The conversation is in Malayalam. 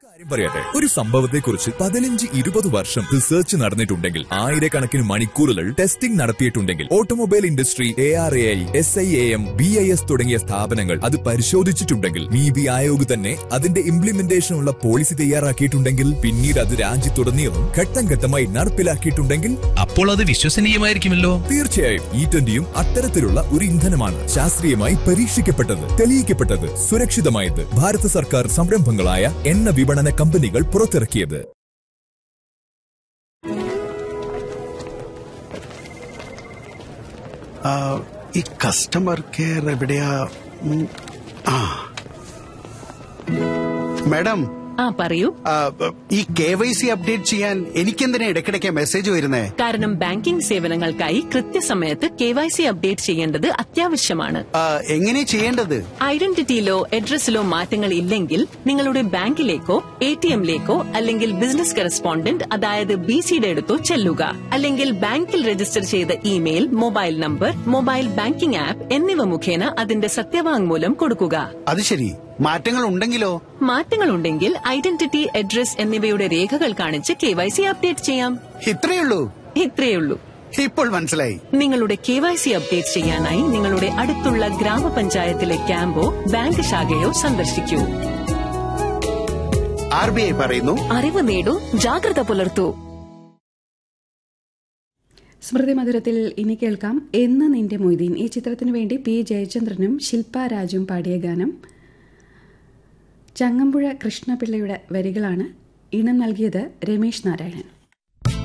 കാര്യം പറയട്ടെ ഒരു സംഭവത്തെക്കുറിച്ച് പതിനഞ്ച് ഇരുപത് വർഷം റിസർച്ച് നടന്നിട്ടുണ്ടെങ്കിൽ ആയിരക്കണക്കിന് മണിക്കൂറുകൾ ടെസ്റ്റിംഗ് നടത്തിയിട്ടുണ്ടെങ്കിൽ automobile industry A R A I S I A M B I S തുടങ്ങിയ സ്ഥാപനങ്ങൾ അത് പരിശോധിച്ചിട്ടുണ്ടെങ്കിൽ നീതി ആയോഗ് തന്നെ അതിന്റെ ഇംപ്ലിമെന്റേഷനുള്ള പോളിസി തയ്യാറാക്കിയിട്ടുണ്ടെങ്കിൽ പിന്നീട് അത് രാജ്യത്തുടനീളം ഘട്ടം ഘട്ടമായി നടപ്പിലാക്കിയിട്ടുണ്ടെങ്കിൽ അപ്പോൾ അത് വിശ്വസനീയമായിരിക്കുമല്ലോ തീർച്ചയായും ഇ ട്വന്റിയും അത്തരത്തിലുള്ള ഒരു ഇന്ധനമാണ് ശാസ്ത്രീയമായി പരീക്ഷിക്കപ്പെട്ടത് തെളിയിക്കപ്പെട്ടത് സുരക്ഷിതമായത് ഭാരത സർക്കാർ സംരംഭങ്ങളായ എണ്ണ വിപണന കമ്പനികൾ പുറത്തിറക്കിയത് ആ, ഈ കസ്റ്റമർ കെയർ എവിടെയാ ഉം, ആ മാഡം ആ പറയൂ ആ, ഈ കെ വൈ സി അപ്ഡേറ്റ് ചെയ്യാൻ എനിക്കെന്തിനാ ഇടയ്ക്കിടയ്ക്ക് മെസ്സേജ് വരുന്നേ കാരണം ബാങ്കിംഗ് സേവനങ്ങൾക്കായി കൃത്യസമയത്ത് കെ വൈ സി അപ്ഡേറ്റ് ചെയ്യേണ്ടത് അത്യാവശ്യമാണ് ആ, എങ്ങനെ ചെയ്യേണ്ടത് ഐഡന്റിറ്റിയിലോ അഡ്രസ്സിലോ മാറ്റങ്ങൾ ഇല്ലെങ്കിൽ നിങ്ങളുടെ ബാങ്കിലേക്കോ എ ടി എമ്മിലേക്കോ അല്ലെങ്കിൽ ബിസിനസ് കറസ്പോണ്ടന്റ് അതായത് ബി സിയുടെ അടുത്തോ ചെല്ലുക അല്ലെങ്കിൽ ബാങ്കിൽ രജിസ്റ്റർ ചെയ്ത email mobile number mobile banking app എന്നിവ മുഖേന അതിന്റെ സത്യവാങ്മൂലം കൊടുക്കുക അത് ശരി മാറ്റങ്ങൾ ഉണ്ടെങ്കിലോ മാറ്റങ്ങളുണ്ടെങ്കിൽ ഐഡന്റിറ്റി അഡ്രസ് എന്നിവയുടെ രേഖകൾ കാണിച്ച് കെ വൈ സി അപ്ഡേറ്റ് ചെയ്യാം ഇത്രയുള്ളൂ ഇത്രയുള്ളൂ ഇപ്പോൾ മനസ്സിലായി നിങ്ങളുടെ കെ വൈ സി അപ്ഡേറ്റ് ചെയ്യാനായി നിങ്ങളുടെ അടുത്തുള്ള ഗ്രാമപഞ്ചായത്തിലെ ക്യാമ്പോ ബാങ്ക് ശാഖയോ സന്ദർശിക്കൂ ആർ ബി ഐ പറയുന്നു അറിവ് നേടൂ ജാഗ്രത പുലർത്തൂ സ്മൃതി മധുരത്തിൽ ഇനി കേൾക്കാം എന്ന് നിന്റെ മൊയ്തീൻ ഈ ചിത്രത്തിനു വേണ്ടി പി ജയചന്ദ്രനും ശില്പ രാജും പാടിയ ഗാനം ചങ്ങമ്പുഴ കൃഷ്ണപിള്ളയുടെ വരികളാണ് ഇണം നൽകിയത് രമേശ് നാരായണൻ